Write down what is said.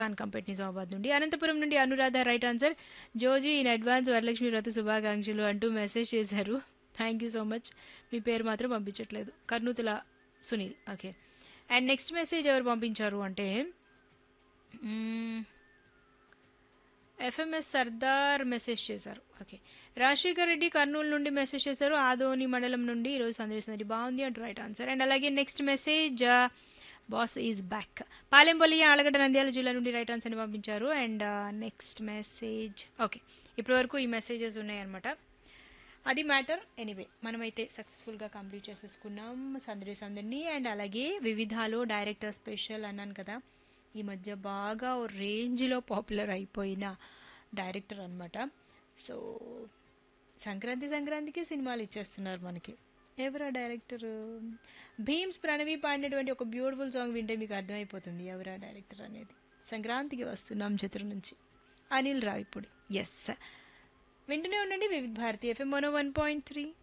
Khan company Nizamabad నుండి అనంతపురం నుండి Anuradha right answer జోజీ ఇన్ అడ్వాన్స్ వరలక్ష్మి వ్రత శుభాకాంక్షలు అంటూ మెసేజ్ చేశారు థ్యాంక్ యూ సో మచ్ మీ పేరు మాత్రం పంపించట్లేదు కర్నూతుల Sunil okay and next message ఎవరు పంపించారు అంటే ఎఫ్ఎంఎస్ సర్దార్ మెసేజ్ చేశారు ఓకే రాజశేఖర్ రెడ్డి కర్నూలు నుండి మెసేజ్ చేశారు ఆదోని మండలం నుండి ఈరోజు సందేశం బాగుంది అంటూ రైట్ ఆన్సర్ అండ్ అలాగే next message boss is back Palempalli Allagadda Nandyal జిల్లా నుండి రైట్ ఆన్సర్ని పంపించారు అండ్ నెక్స్ట్ మెసేజ్ ఓకే ఇప్పటివరకు ఈ మెసేజెస్ ఉన్నాయన్నమాట అది మ్యాటర్ ఎనీవే మనమైతే సక్సెస్ఫుల్గా కంప్లీట్ చేసేసుకున్నాం సందడి సందడిని అండ్ అలాగే వివిధాలో డైరెక్టర్ స్పెషల్ అన్నాను కదా ఈ మధ్య బాగా ఓ రేంజ్లో పాపులర్ అయిపోయిన డైరెక్టర్ అనమాట సో సంక్రాంతి సంక్రాంతికి సినిమాలు ఇచ్చేస్తున్నారు మనకి ఎవరా డైరెక్టర్ భీమ్స్ ప్రణవి పాడినటువంటి ఒక బ్యూటిఫుల్ సాంగ్ వింటే మీకు అర్థమైపోతుంది ఎవరా డైరెక్టర్ అనేది సంక్రాంతికి వస్తున్నాం చిత్రం నుంచి అనిల్ రావిపూడి ఎస్ వింటూనే ఉండండి Vividh Bharati FM one one point three